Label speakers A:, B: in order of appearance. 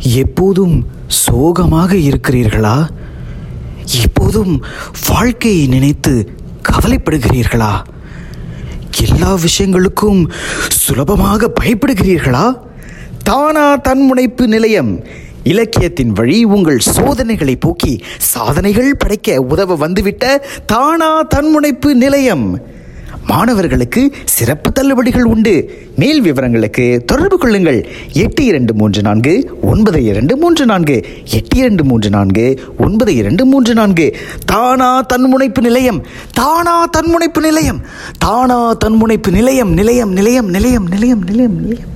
A: எப்போதும் சோகமாக இருக்கிறீர்களா எப்போதும் வாழ்க்கையை நினைத்து கவலைப்படுகிறீர்களா எல்லா விஷயங்களுக்கும் சுலபமாக பயப்படுகிறீர்களா தானா தன்முனைப்பு நிலையம் இலக்கியத்தின் வழி உங்கள் சோதனைகளை போக்கி சாதனைகள் படைக்க உதவ வந்துவிட்ட தானா தன்முனைப்பு நிலையம் மாணவர்களுக்கு சிறப்பு தள்ளுபடிகள் உண்டு மேல் விவரங்களுக்கு தொடர்பு கொள்ளுங்கள் எட்டு இரண்டு மூன்று நான்கு ஒன்பது இரண்டு மூன்று நான்கு எட்டு இரண்டு மூன்று நான்கு ஒன்பது இரண்டு மூன்று நான்கு தானா தன்முனைப்பு நிலையம் தானா தன்முனைப்பு நிலையம் தானா தன்முனைப்பு நிலையம் நிலையம் நிலையம் நிலையம் நிலையம் நிலையம் நிலையம்